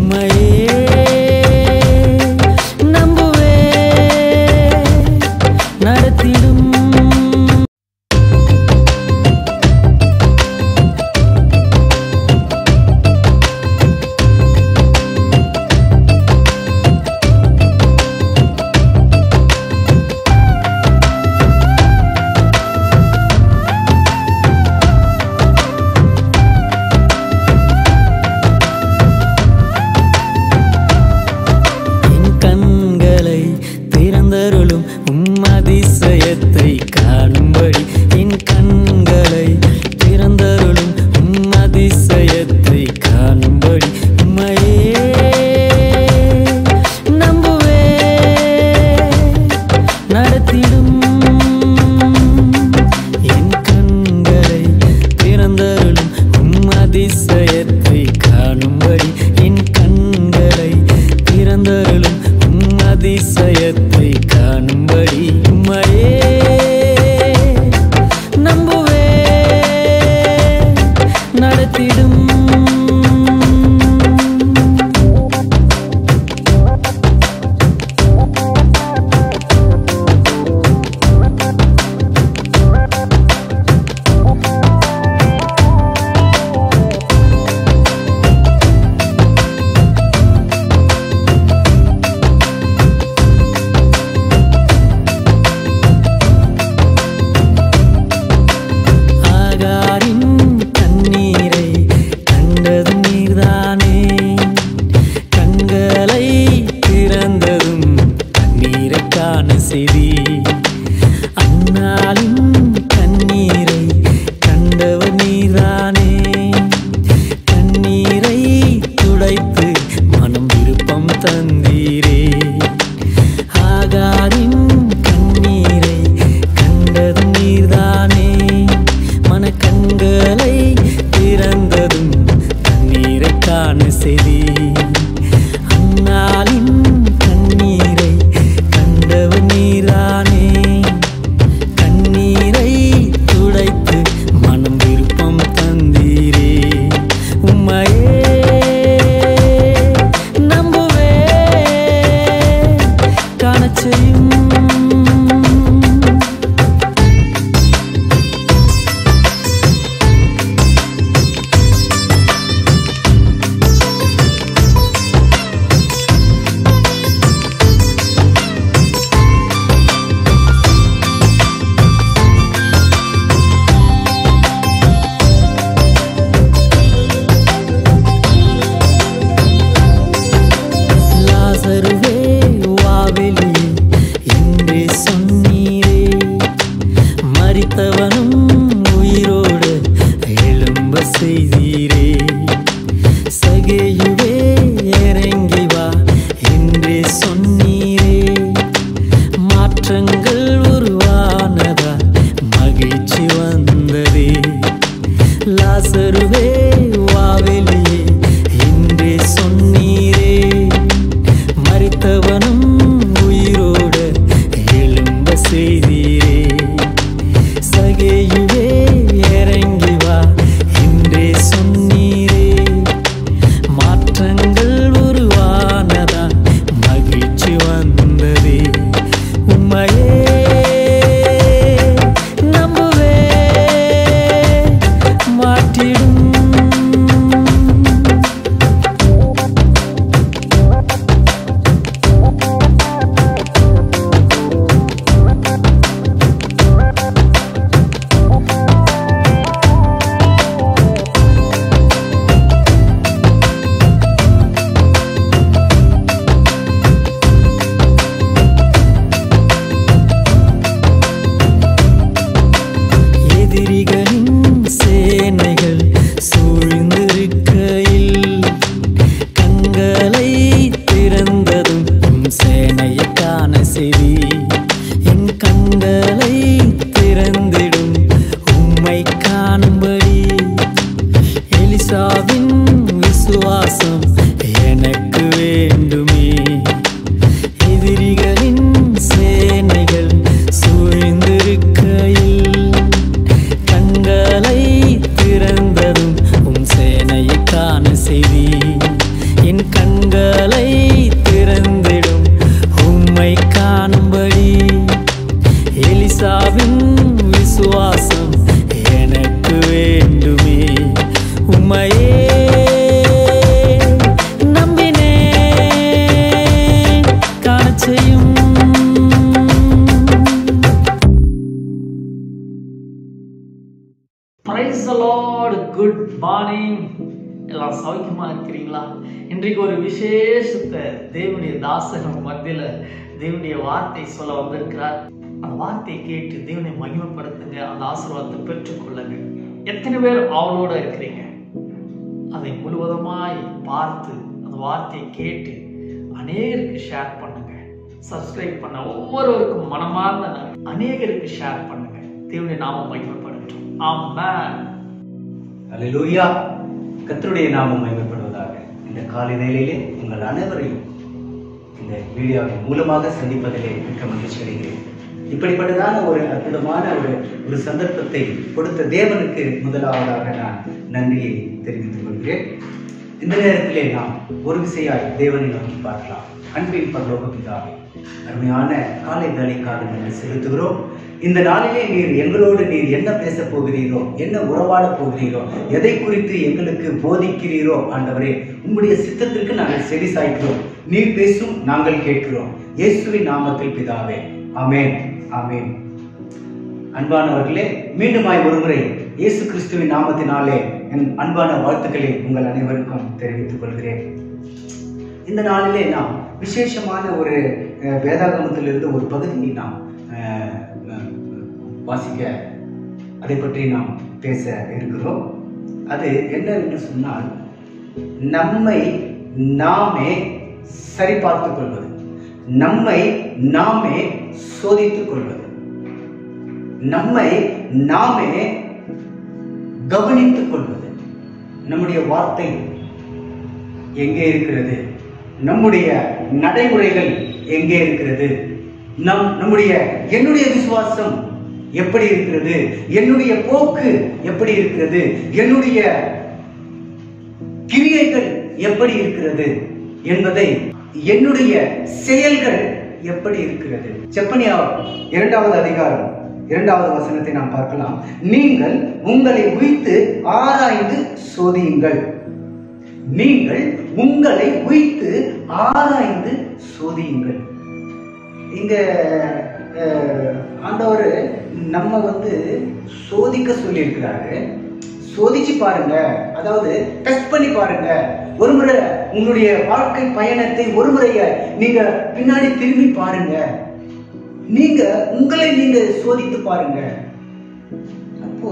உம்மையே நம்புவே நடத்திடும் என் கண்களை திறந்தருளும் உம் அதிசயத்தை காணும்படி என் கண்களை திறந்தருளும் உம் அதிசயத்தை காணும்படி உம்மையே நம்புவே நடத்திடும் என் கண்களை திறந்தருளும் உம் அதிசயத்தை காணும்படி என் கண்களை திறந்தருளும் உம் அதிசயத்தை காணும்படி உம்மையே நம்புவே நடத்திடும் ஆகாரின் கண்ணீரை கண்டதும் நீர்தானே கண்களை திறந்ததும் கண்ணீரை காண செய்தி அந்நாளின் கண்ணீரை கண்டவர் நீர்தானே கண்ணீரை துடைத்து மனம் விருப்பம் தந்தீரே ஆகாரின் கண்ணீரை கண்டதும் நீர்தானே மனக்கண்களை திறந்ததும் தண்ணீரை காண செதி அந்நாளின் கண்ணீரை கண்டவர் நீர்தானே கண்ணீரை துடைத்து மனம் விருப்பம் தந்தீரே உம்மையே நம்புவே காணச் செய்யும் லாசருவே வாவெளியே என்றே சொன்னீரே மரித்தவனும் உயிரோடு எழும்ப செய்தீரே சகேயுவே இறங்கி வா என்றே சொன்னீரே மாற்றங்கள் உருவானதா மகிழ்ச்சி வந்ததே லாசருவே வாவெளியே என்றே சொன்னீரே மரித்தவனும் உயிரோடு எழும்ப செய்தீரே சகேயுவே இறங்கி வா என்றே சொன்னீரே மாற்றங்கள் உருவானதா மகிழ்ச்சி வந்ததே உம்மையே நம்புவே மாற்றிடும் எதிரிகளின் சேனைகள் சூழ்ந்திருக்கையில் கண்களை திறந்ததும் உம் சேனையை காண செவி என் கண்களை திறந்திடும் உம்மை காணும்படி எலிசாவின் விசுவாசம் எனக்கு வேண்டுமே எதிரிகளின் சேனைகள் சூழ்ந்திருக்கையில் கண்களை திறந்ததும் உம் சேனையை காண செய்தி என் கண் மார்னிங் எல்லாம் சௌக்கியமா இருக்கிறீங்களா இன்றைக்கு ஒரு விசேஷத்தை தேவனுடைய தாசகம் மத்தியில தேவனுடைய வார்த்தை சொல்ல வந்திருக்கிறார் அந்த வார்த்தையை கேட்டு தேவனை மகிமைப்படுத்துங்க அந்த ஆசீர்வாதத்தை பெற்றுக்கொள்ளுங்க எத்தனை பேர் அவளோட இருக்கிறீங்க அதை முழுவதுமாய் பார்த்து அந்த வார்த்தையை கேட்டு அநேகருக்கு ஷேர் பண்ணுங்க சப்ஸ்கிரைப் பண்ண ஒவ்வொருவருக்கும் மனமார்ந்த நன்றி. அநேகருக்கு ஷேர் பண்ணுங்க தேவனுடைய நாமம் மகிமைப்படட்டும் ஆமென் அல்லேலூயா கர்த்தருடைய நாமம் மகிமைப்படுவதாக இந்த காலை வேளையிலே உங்கள் அனைவரையும் இந்த வீடியோவின் மூலமாக சந்திப்பதிலே மிக்க மகிழ்ச்சி அடைகிறேன் இப்படிப்பட்டதான ஒரு அற்புதமான ஒரு ஒரு சந்தர்ப்பத்தை கொடுத்த தேவனுக்கு முதலாவதாக நான் நன்றியை தெரிவித்துக் கொள்கிறேன் இந்த நேரத்திலே நாம் ஒரு விசையாய் தேவனை நோக்கி பார்க்கலாம் அன்பின் பரலோக பிதாவே அருமையான காலை வேலைக்காக நாங்கள் செலுத்துகிறோம் இந்த நாளிலே நீர் எங்களோடு நீர் என்ன பேச போகிறீரோ என்ன உறவாட போகிறீரோ எதை குறித்து எங்களுக்கு போதிக்கிறீரோ ஆண்டவரே உம்முடைய சித்தத்திற்கு நாங்கள் செவி சாய்க்கிறோம் நீர் பேசும் நாங்கள் கேட்கிறோம் இயேசுவின் நாமத்தில் பிதாவே ஆமென் ஆமென் அன்பானவர்களே மீண்டுமாய் ஒருமுறை இயேசு கிறிஸ்துவின் நாமத்தினாலே என் அன்பான வாழ்த்துக்களை உங்கள் அனைவருக்கும் தெரிவித்துக் கொள்கிறேன் இந்த நாளிலே நாம் விசேஷமான ஒரு அஹ், வேதாகமத்திலிருந்து ஒரு பகுதியை நாம் அஹ், அஹ், வாசிக்க அதை பற்றி நாம் பேச இருக்கிறோம் அது என்னவென்று சொன்னால் நம்மை நாமே சரிபார்த்துக் கொள்வது நம்மை நாமே சோதித்துக் கொள்வது நம்மை நாமே கவனித்துக் கொள்வது நம்முடைய வார்த்தை எங்கே இருக்கிறது நம்முடைய நடைமுறைகள் எங்கே இருக்கிறது நம் நம்முடைய என்னுடைய விசுவாசம் எப்படி இருக்கிறது என்னுடைய போக்கு எப்படி இருக்கிறது என்னுடைய கிரியைகள் எப்படி இருக்கிறது என்பதை என்னுடைய செயல்கள் எப்படி இருக்கிறது செப்பனியா இரண்டாவது அதிகாரம் இரண்டாவது வசனத்தை நாம் பார்க்கலாம் நீங்கள் உங்களை உய்த்து ஆராய்ந்து சோதியுங்கள் நீங்கள் உங்களை உய்த்து ஆராய்ந்து சோதியுங்கள் இங்க அஹ், ஆண்டவர் நம்ம வந்து சோதிக்க சொல்லியிருக்கிறாரு சோதிச்சு பாருங்க அதாவது டெஸ்ட் பண்ணி பாருங்க ஒரு முறை உங்களுடைய வாழ்க்கை பயணத்தை ஒரு முறைய நீங்க பின்னாடி திரும்பி பாருங்க நீங்க உங்களை நீங்க சோதித்து பாருங்க அப்போ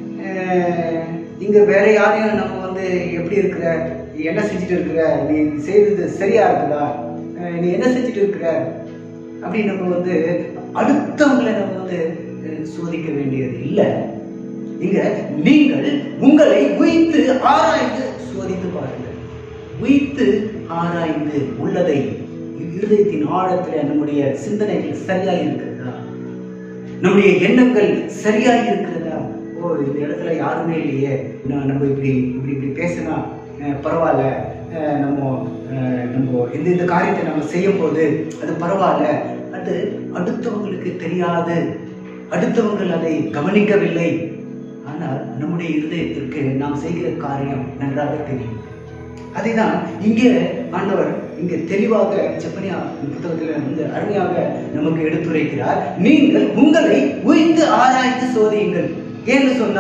அஹ், இங்க வேற யாரையும் நம்ம வந்து எப்படி இருக்கிற நீ என்ன செஞ்சுட்டு இருக்கிற நீ செய்தது சரியா இருக்குதா அஹ், நீ என்ன செஞ்சுட்டு இருக்கிற அப்படி நம்ம வந்து அடுத்தவங்களை நம்ம வந்து அஹ், சோதிக்க வேண்டியது இல்லை இங்க நீங்கள் உங்களை உய்த்து ஆராய்ந்து சோதித்து பாருங்கள் உய்த்து ஆராய்ந்து உள்ளதை இருதயத்தின் ஆழத்துல நம்முடைய சிந்தனைகள் சரியாய் இருக்கிறதா நம்முடைய எண்ணங்கள் சரியாய் இருக்கிறதா ஓ இந்த இடத்துல யாருமே இல்லையே நான் நம்ம இப்படி இப்படி இப்படி பேசினா அஹ், பரவாயில்ல அஹ், நம்ம அஹ், நம்ம இந்த இந்த காரியத்தை நம்ம செய்யும் போது அது பரவாயில்ல அது அடுத்தவங்களுக்கு தெரியாது அடுத்தவங்கள் அதை கவனிக்கவில்லை ஆனால் நம்முடைய இருதயத்திற்கு நாம் செய்கிற காரியம் நன்றாக தெரியும் அதைதான் இங்கே ஆண்டவர் இங்கே தெளிவாக செப்பனியா புத்தகத்தில் வந்து அருமையாக நமக்கு எடுத்துரைக்கிறார் நீங்கள் உங்களை உய்ந்து ஆராய்ந்து சோதியுங்கள் ஏன்னு சொன்னா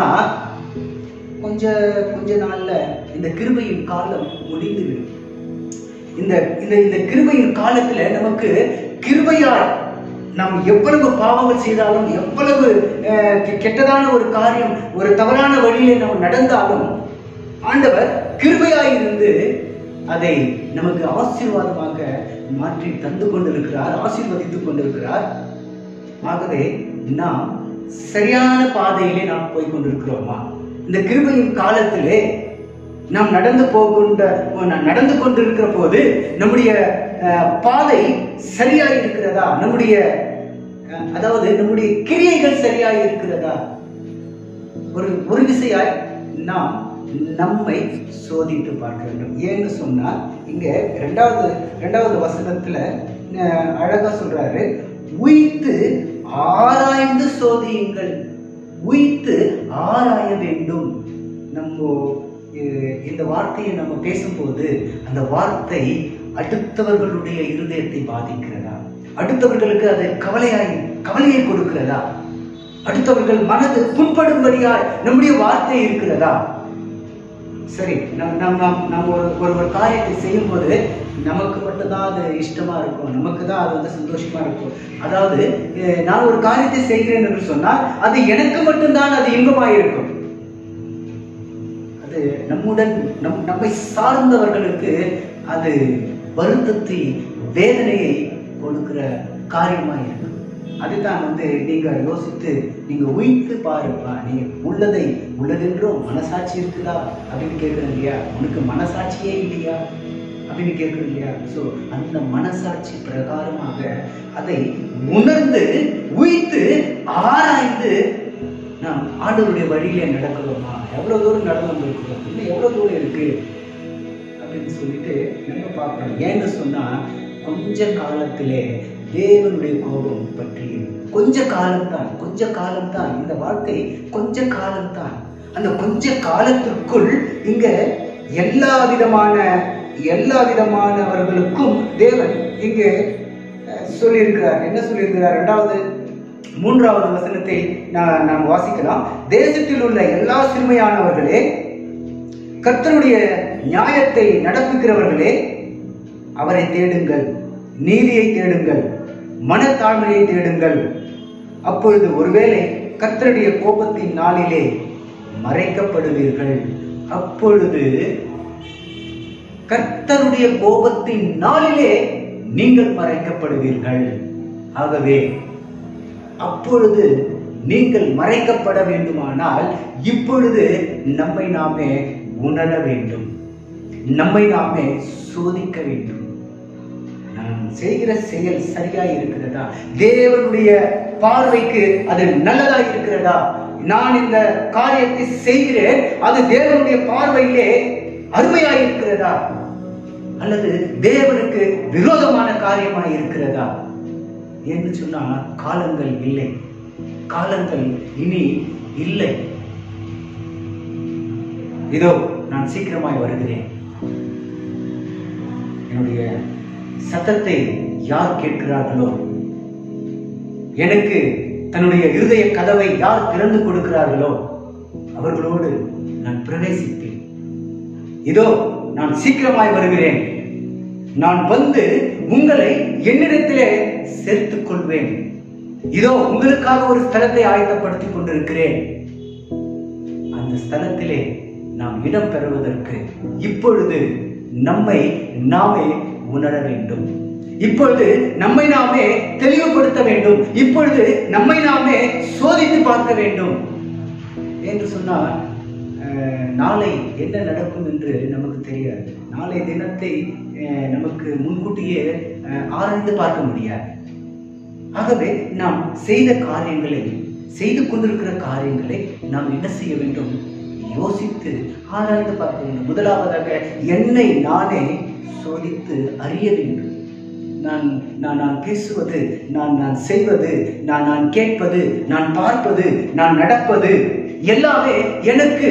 கொஞ்ச கொஞ்ச நாள்ல இந்த கிருபையின் காலம் முடிந்துவிடும் இந்த இந்த இந்த கிருபையின் காலத்துல நமக்கு கிருபையால் நாம் எவ்வளவு பாவங்கள் செய்தாலும் எவ்வளவு அஹ், கெ- கெட்டதான ஒரு காரியம் ஒரு தவறான வழியிலே நாம் நடந்தாலும் ஆண்டவர் கிருபையாயிருந்து அதை நமக்கு ஆசீர்வாதமாக மாற்றி தந்து கொண்டிருக்கிறார் ஆசீர்வதித்துக் கொண்டிருக்கிறார் ஆகவே நாம் சரியான பாதையிலே நாம் போய் கொண்டிருக்கிறோமா இந்த கிருபையின் காலத்திலே நாம் நடந்து போகின்ற நடந்து கொண்டிருக்கிற போது நம்முடைய அஹ், பாதை சரியாய் இருக்கிறதா நம்முடைய அஹ், அதாவது நம்முடைய கிரியைகள் சரியாய் இருக்கிறதா ஒரு ஒரு விசையாய் நாம் நம்மை சோதித்து பார்க்க வேண்டும் ஏன்னு சொன்னால் இங்க ரெண்டாவது ரெண்டாவது வசனத்துல அஹ், அழகா சொல்றாரு உய்த்து ஆராய்ந்து சோதியுங்கள் உய்த்து ஆராய வேண்டும் நம்ம அஹ், இந்த வார்த்தையை நம்ம பேசும்போது அந்த வார்த்தை அடுத்தவர்களுடைய இருதயத்தை பாதிக்கிறதா அடுத்தவர்களுக்கு அது கவலையாய் கவலையை கொடுக்கிறதா அடுத்தவர்கள் மனது புண்படும்படியாய் நம்முடைய வார்த்தை இருக்கிறதா சரி நம் நம் நாம் நாம் ஒரு ஒரு ஒரு காரியத்தை செய்யும்போது நமக்கு மட்டும்தான் அது இஷ்டமா இருக்கும் நமக்கு தான் அது வந்து சந்தோஷமா இருக்கும் அதாவது அஹ், நான் ஒரு காரியத்தை செய்கிறேன் என்று சொன்னால் அது எனக்கு மட்டும்தான் அது இன்பமாக இருக்கும் அது நம்முடன் நம் நம்மை சார்ந்தவர்களுக்கு அது வருத்தத்தை வேதனையை கொடுக்கிற காரியமாக இருக்கும் அதுதான் வந்து நீங்க யோசித்து நீங்க உயிர்த்து பாருப்பா நீங்க உள்ளதை உள்ளதென்றும் மனசாட்சி இருக்குதா அப்படின்னு கேட்குறேன் இல்லையா உனக்கு மனசாட்சியே இல்லையா அப்படின்னு கேட்குறேன் இல்லையா ஸோ அந்த மனசாட்சி பிரகாரமாக அதை உணர்ந்து உயிர்த்து ஆராய்ந்து நாம் ஆண்டவருடைய வழியிலே நடக்கிறோமா எவ்வளவு தூரம் நடந்து வந்திருக்கிறோம் இன்னும் எவ்வளவு தூரம் இருக்கு அப்படின்னு சொல்லிட்டு நம்ம பார்க்கணும் ஏன்னு சொன்னா கொஞ்ச காலத்திலே தேவனுடைய கோபம் பற்றி கொஞ்ச காலம்தான் கொஞ்ச காலம்தான் இந்த வாழ்க்கை கொஞ்ச காலம்தான் அந்த கொஞ்ச காலத்திற்குள் இங்க எல்லா விதமான எல்லா விதமானவர்களுக்கும் தேவன் இங்கே அஹ், சொல்லியிருக்கிறார் என்ன சொல்லியிருக்கிறார் இரண்டாவது மூன்றாவது வசனத்தை நான் நாம் வாசிக்கலாம் தேசத்தில் உள்ள எல்லா சிறுமையானவர்களே கர்த்தருடைய நியாயத்தை நடப்புகிறவர்களே அவரை தேடுங்கள் நீதியை தேடுங்கள் மனத்தாழ்மையை தேடுங்கள் அப்பொழுது ஒருவேளை கர்த்தருடைய கோபத்தின் நாளிலே மறைக்கப்படுவீர்கள் அப்பொழுது கர்த்தருடைய கோபத்தின் நாளிலே நீங்கள் மறைக்கப்படுவீர்கள் ஆகவே அப்பொழுது நீங்கள் மறைக்கப்பட வேண்டுமானால் இப்பொழுது நம்மை நாமே உணர வேண்டும் நம்மை நாமே சோதிக்க வேண்டும் நான் செய்கிற செயல் சரியாய் இருக்கிறதா தேவனுடைய பார்வைக்கு அது நல்லதா இருக்கிறதா நான் இந்த காரியத்தை செய்கிறேன் அது தேவனுடைய பார்வையிலே அருமையாய் இருக்கிறதா அல்லது தேவனுக்கு விரோதமான காரியமாய் இருக்கிறதா என்று சொன்னா காலங்கள் இல்லை காலங்கள் இனி இல்லை இதோ நான் சீக்கிரமாய் வருகிறேன் என்னுடைய சத்தத்தை யார் கேட்கிறார்களோ எனக்கு தன்னுடைய இருதய கதவை யார் திறந்து கொடுக்கிறார்களோ அவர்களோடு நான் பிரவேசிப்பேன் இதோ நான் சீக்கிரமாய் வருகிறேன் நான் வந்து உங்களை என்னிடத்திலே சேர்த்துக் கொள்வேன் இதோ உங்களுக்காக ஒரு ஸ்தலத்தை ஆயத்தப்படுத்திக் கொண்டிருக்கிறேன் அந்த ஸ்தலத்திலே நாம் இடம் பெறுவதற்கு இப்பொழுது நம்மை நாமே உணர வேண்டும் இப்பொழுது நம்மை நாமே தெளிவுபடுத்த வேண்டும் இப்பொழுது நம்மை நாமே சோதித்து பார்க்க வேண்டும் என்று சொன்னால் அஹ், நாளை என்ன நடக்கும் என்று நமக்கு தெரியாது நாளை தினத்தை அஹ், நமக்கு முன்கூட்டியே அஹ், ஆராய்ந்து பார்க்க முடியாது ஆகவே நாம் செய்த காரியங்களை செய்து கொண்டிருக்கிற காரியங்களை நாம் என்ன செய்ய வேண்டும் யோசித்து ஆராய்ந்து பார்க்க வேண்டும் முதலாவதாக என்னை நானே சோதித்து அறிய வேண்டும் நான் நான் நான் பேசுவது நான் நான் செய்வது நான் நான் கேட்பது நான் பார்ப்பது நான் நடப்பது எல்லாமே எனக்கு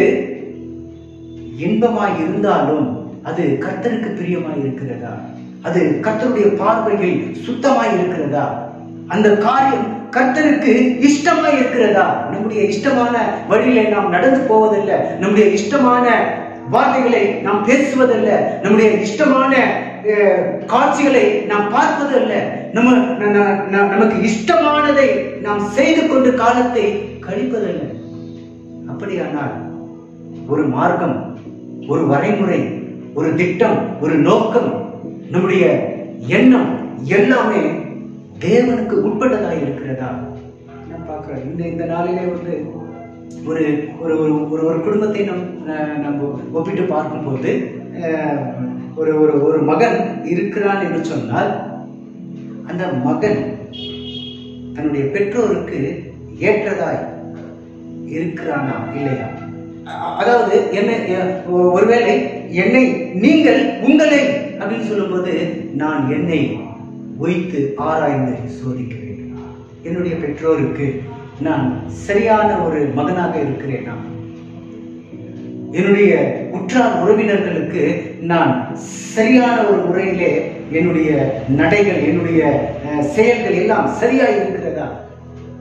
இன்பமாய் இருந்தாலும் அது கர்த்தருக்கு பிரியமாய் இருக்கிறதா அது கர்த்தருடைய பார்வையில் சுத்தமாய் இருக்கிறதா அந்த காரியம் கர்த்தருக்கு இஷ்டமாய் இருக்கிறதா நம்முடைய இஷ்டமான வழியிலே நாம் நடந்து போவதில்லை நம்முடைய இஷ்டமான வார்த்தைகளை நாம் பேசுவதல்ல நம்முடைய இஷ்டமான அஹ், காட்சிகளை நாம் பார்ப்பதல்ல நம்ம ந- ந- ந- நமக்கு இஷ்டமானதை நாம் செய்து கொண்டு காலத்தை கழிப்பதல்ல அப்படியானால் ஒரு மார்க்கம் ஒரு வரைமுறை ஒரு திட்டம் ஒரு நோக்கம் நம்முடைய எண்ணம் எல்லாமே தேவனுக்கு உட்பட்டதாக இருக்கிறதா நான் பார்க்கிறேன் இந்த இந்த நாளிலே வந்து ஒரு ஒரு ஒரு ஒரு ஒரு குடும்பத்தை நம் அஹ், நம்ம ஒப்பிட்டு பார்க்கும்போது அஹ், ஒரு ஒரு ஒரு மகன் இருக்கிறான் என்று சொன்னால் அந்த மகன் தன்னுடைய பெற்றோருக்கு ஏற்றதாய் இருக்கிறானா இல்லையா அ- அதாவது என்ன எ- ஒ- ஒருவேளை என்னை நீங்கள் உங்களை அப்படின்னு சொல்லும்போது நான் என்னை வைத்து ஆராய்ந்து சோதிக்க வேண்டும் என்னுடைய பெற்றோருக்கு நான் சரியான ஒரு மகனாக இருக்கிறேனா என்னுடைய உற்றார் உறவினர்களுக்கு நான் சரியான ஒரு முறையிலே என்னுடைய நடைகள் என்னுடைய அஹ், செயல்கள் எல்லாம் சரியா இருக்கிறதா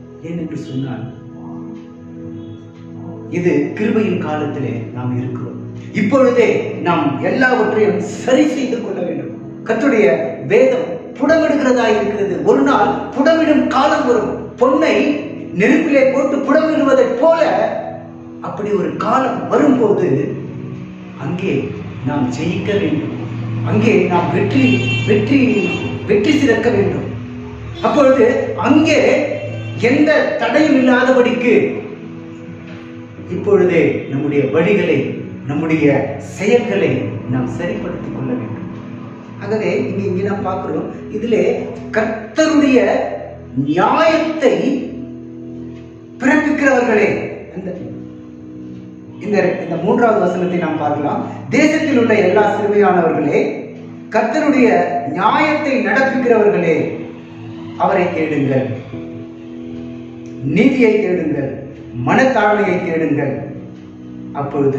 ஏனென்று சொன்னால் இது கிருபையின் காலத்திலே நாம் இருக்கிறோம் இப்பொழுதே நாம் எல்லாவற்றையும் சரி செய்து கொள்ள வேண்டும் கர்த்தருடைய வேதம் புடமிடுகிறதா இருக்கிறது ஒரு நாள் புடமிடும் காலம் வரும் பொன்னை நெருப்பிலே போட்டு புடமிடுவதைப் போல அப்படி ஒரு காலம் வரும்போது அங்கே நாம் ஜெயிக்க வேண்டும் அங்கே நாம் வெற்றி வெற்றி வெற்றி சிறக்க வேண்டும் அப்பொழுது அங்கே எந்த தடையும் இல்லாதபடிக்கு இப்பொழுதே நம்முடைய வழிகளை நம்முடைய செயல்களை நாம் சரிப்படுத்திக் கொள்ள வேண்டும் ஆகவே இங்க இங்க நாம் பார்க்கிறோம் இதிலே கர்த்தருடைய நியாயத்தை பிறப்பிக்கிறவர்களே அந்த இந்த இந்த மூன்றாவது வசனத்தை நாம் பார்க்கலாம் தேசத்தில் உள்ள எல்லா சிறுமையானவர்களே கர்த்தருடைய நியாயத்தை நடப்பிக்கிறவர்களே அவரை தேடுங்கள் நீதியை தேடுங்கள் மனத்தாழ்மையை தேடுங்கள் அப்பொழுது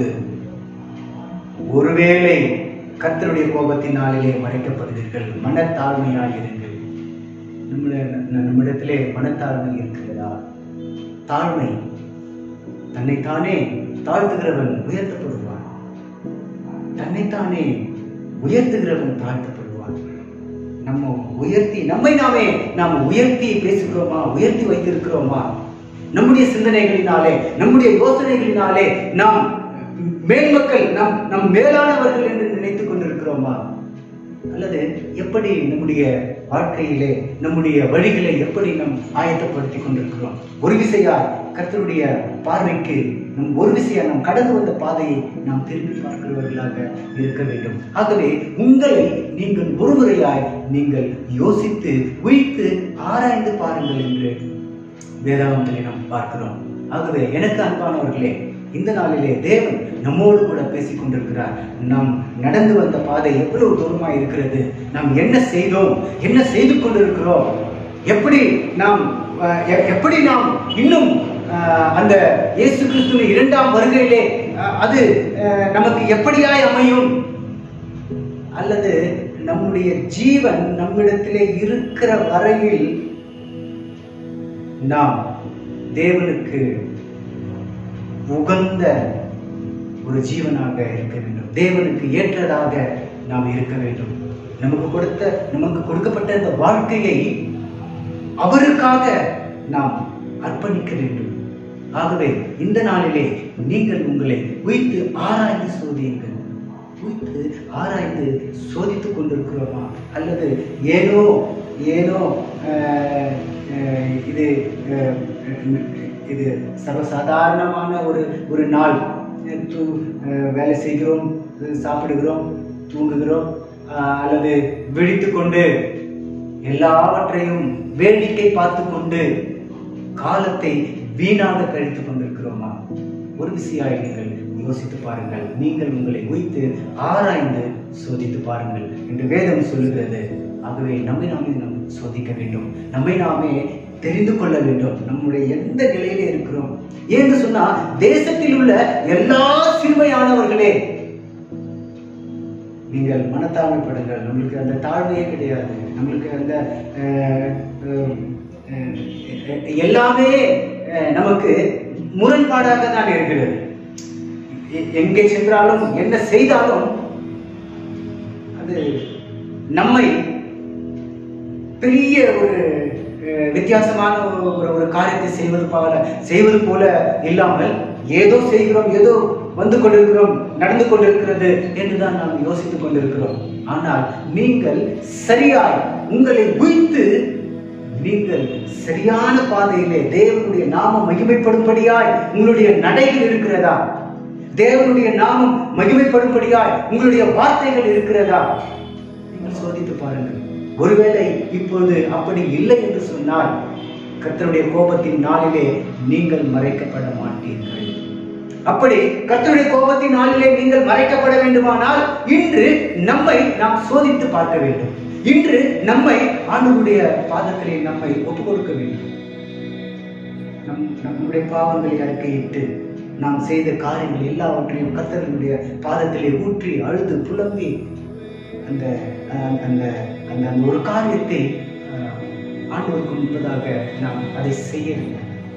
ஒருவேளை கர்த்தருடைய கோபத்தின் நாளிலே மறைக்கப்படுவீர்கள் மனத்தாழ்மையாய் இருங்கள் நம்முடைய நம்மிடத்திலே மனத்தாழ்மை இருக்கிறதா தாழ்மை தன்னைத்தானே தாழ்த்துகிறவன் உயர்த்தப்படுவான் தன்னைத்தானே உயர்த்துகிறவன் தாழ்த்தப்படுவான் நம்ம உயர்த்தி நம்மை நாமே நாம் உயர்த்தி பேசுகிறோமா உயர்த்தி வைத்திருக்கிறோமா நம்முடைய சிந்தனைகளினாலே நம்முடைய யோசனைகளினாலே நாம் மேன்மக்கள் நம் நம் மேலானவர்கள் என்று நினைத்துக் கொண்டிருக்கிறோமா அல்லது எப்படி நம்முடைய வாழ்க்கையிலே நம்முடைய வழிகளை எப்படி நாம் ஆயத்தப்படுத்திக் கொண்டிருக்கிறோம் ஒரு விசையா கர்த்தருடைய பார்வைக்கு நம் ஒரு விசையா நாம் கடந்து வந்த பாதையை நாம் திரும்பி பார்க்கிறவர்களாக இருக்க வேண்டும் ஆகவே உங்களை நீங்கள் ஒருமுறையாய் நீங்கள் யோசித்து உயிர்த்து ஆராய்ந்து பாருங்கள் என்று வேதாகமத்திலே நாம் பார்க்கிறோம் ஆகவே எனக்கு அன்பானவர்களே இந்த நாளிலே தேவன் நம்மோடு கூட பேசிக் கொண்டிருக்கிறார் நாம் நடந்து வந்த பாதை எவ்வளவு தூரமாய் இருக்கிறது நாம் என்ன செய்தோம் என்ன செய்து கொண்டிருக்கிறோம் எப்படி நாம் அஹ், எ- எப்படி நாம் இன்னும் அஹ், அந்த இயேசு கிறிஸ்துவின் இரண்டாம் வருகையிலே அஹ், அது அஹ், நமக்கு எப்படியாய் அமையும் அல்லது நம்முடைய ஜீவன் நம்மிடத்திலே இருக்கிற வரையில் நாம் தேவனுக்கு உகந்த ஒரு ஜீவனாக இருக்க வேண்டும் தேவனுக்கு ஏற்றதாக நாம் இருக்க வேண்டும் நமக்கு கொடுத்த நமக்கு கொடுக்கப்பட்ட இந்த வாழ்க்கையை அவருக்காக நாம் அர்ப்பணிக்க வேண்டும் ஆகவே இந்த நாளிலே நீங்கள் உங்களை உயிர்த்து ஆராய்ந்து சோதியுங்கள் உயிர்த்து ஆராய்ந்து சோதித்துக் கொண்டிருக்கிறோமா அல்லது ஏனோ ஏனோ ஆஹ், ஆஹ், இது ஆஹ், இது சர்வசாதாரணமான ஒரு ஒரு நாள் தூ ஆஹ், வேலை செய்கிறோம் சாப்பிடுகிறோம் தூங்குகிறோம் ஆஹ், அல்லது விழித்து கொண்டு எல்லாவற்றையும் வேடிக்கை பார்த்து கொண்டு காலத்தை வீணாக கழித்துக் கொண்டிருக்கிறோமா ஒரு விஷயம் நீங்கள் யோசித்து பாருங்கள் நீங்கள் உங்களை உய்த்து ஆராய்ந்து சோதித்து பாருங்கள் என்று வேதம் சொல்லுகிறது ஆகவே நம்மை நாமே நாம் சோதிக்க வேண்டும் நம்மை நாமே தெரிந்து கொள்ள வேண்டும் நம்முடைய எந்த நிலையில இருக்கிறோம் ஏன்னு சொன்னா தேசத்தில் உள்ள எல்லா சிறுமையானவர்களே நீங்கள் மனத்தாழ்மைப்படுங்கள் நம்மளுக்கு அந்த தாழ்மையே கிடையாது நம்மளுக்கு அந்த அஹ், அஹ், அஹ், எல்லாமே அஹ், நமக்கு முரண்பாடாக தான் இருக்கிறது எ- எங்கே சென்றாலும் என்ன செய்தாலும் அது நம்மை பெரிய ஒரு அஹ், வித்தியாசமான ஒரு ஒரு- ஒரு காரியத்தை செய்வது போல செய்வது போல இல்லாமல் ஏதோ செய்கிறோம் ஏதோ வந்து கொண்டிருக்கிறோம் நடந்து கொண்டிருக்கிறது என்றுதான் நாம் யோசித்துக் கொண்டிருக்கிறோம் ஆனால் நீங்கள் சரியாய் உங்களை உய்த்து நீங்கள் சரியான பாதையிலே தேவனுடைய நாமம் மகிமைப்படும்படியாய் உங்களுடைய நடைகள் இருக்கிறதா தேவனுடைய நாமம் மகிமைப்படும்படியாய் உங்களுடைய வார்த்தைகள் இருக்கிறதா நீங்கள் சோதித்து பாருங்கள் ஒருவேளை இப்பொழுது அப்படி இல்லை என்று சொன்னால் கர்த்தருடைய கோபத்தின் நாளிலே நீங்கள் மறைக்கப்பட மாட்டீர்கள் அப்படி கர்த்தருடைய கோபத்தின் நாளிலே நீங்கள் மறைக்கப்பட வேண்டுமானால் இன்று நம்மை நாம் சோதித்து பார்க்க வேண்டும் இன்று நம்மை ஆண்டவருடைய பாதத்திலே நம்மை ஒப்புக் கொடுக்க வேண்டும் நம் நம்முடைய பாவங்களை அறிக்கையிட்டு நாம் செய்த காரியங்கள் எல்லாவற்றையும் கர்த்தருடைய பாதத்திலே ஊற்றி அழுது புலம்பி அந்த அஹ், அந்த அந்த அந்த ஒரு காரியத்தை அஹ், ஆண்டவருக்கு முன்பதாக நாம் அதை செய்ய வேண்டும்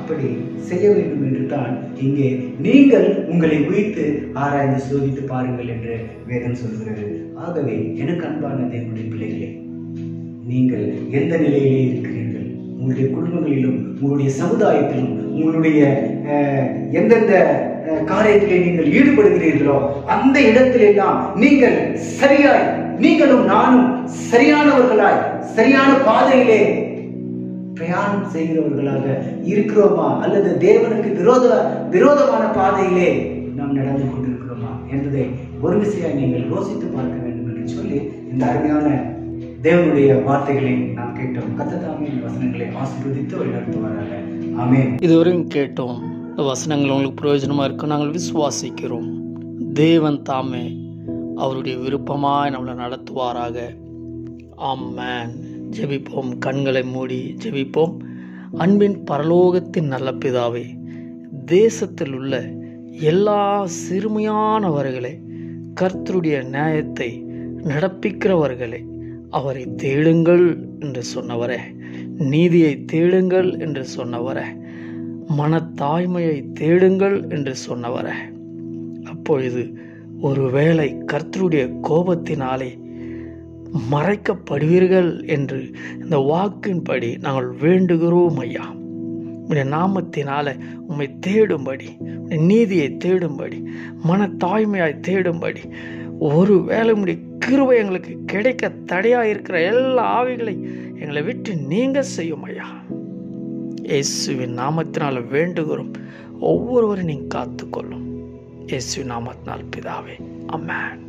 அப்படி செய்ய வேண்டும் என்று தான் இங்கே நீங்கள் உங்களை உயிர்த்து ஆராய்ந்து சோதித்து பாருங்கள் என்று வேதம் சொல்கிறது ஆகவே எனக்கு அன்பான தேவனுடைய பிள்ளைகளே நீங்கள் எந்த நிலையிலே இருக்கிறீர்கள் உங்களுடைய குடும்பங்களிலும் உங்களுடைய சமுதாயத்திலும் உங்களுடைய அஹ், எந்தெந்த அஹ், காரியத்திலே நீங்கள் ஈடுபடுகிறீர்களோ அந்த இடத்திலெல்லாம் நீங்கள் சரியாய் நீங்களும் நானும் சரியானவர்களாய் சரியான பாதையிலே பிரயாணம் செய்கிறவர்களாக இருக்கிறோமா அல்லது தேவனுக்கு விரோத விரோதமான பாதையிலே நாம் நடந்து கொண்டிருக்கிறோமா என்பதை ஒரு விசையாய் நீங்கள் யோசித்து பார்க்க வேண்டும் என்று சொல்லி இந்த அருமையான தேவனுடைய வார்த்தைகளை நாம் கேட்டோம் கத்ததாமே இந்த வசனங்களை ஆசீர்வதித்து வழிநடத்துவாராக ஆமென் இதுவரையும் கேட்டோம் இந்த வசனங்கள் உங்களுக்கு பிரயோஜனமாக இருக்கும் நாங்கள் விசுவாசிக்கிறோம் தேவன் தாமே அவருடைய விருப்பமாய் நம்மளை நடத்துவாராக ஆமென் ஜெபிப்போம் கண்களை மூடி ஜெபிப்போம் அன்பின் பரலோகத்தின் நல்ல பிதாவே தேசத்தில் உள்ள எல்லா சிறுமையானவர்களே கர்த்தருடைய நியாயத்தை நடப்பிக்கிறவர்களே அவரை தேடுங்கள் என்று சொன்னவரே நீதியை தேடுங்கள் என்று சொன்னவரே மனத்தாய்மையை தேடுங்கள் என்று சொன்னவரே அப்பொழுது ஒருவேளை கர்த்தருடைய கோபத்தினாலே மறைக்கப்படுவீர்கள் என்று இந்த வாக்கின்படி நாங்கள் வேண்டுகிறோம் ஐயா உடைய நாமத்தினால உம்மை தேடும்படி உம்முடைய நீதியை தேடும்படி மன தாய்மையாய் தேடும்படி ஒரு வேளை உம்முடைய கிருபை எங்களுக்கு கிடைக்க தடையா இருக்கிற எல்லா ஆவிகளை எங்களை விட்டு நீங்க செய்யும் ஐயா இயேசுவின் நாமத்தினால வேண்டுகிறோம் ஒவ்வொருவரும் நீங்க காத்துக்கொள்ளும் இயேசுவின் நாமத்தினால் பிதாவே அம்மேன்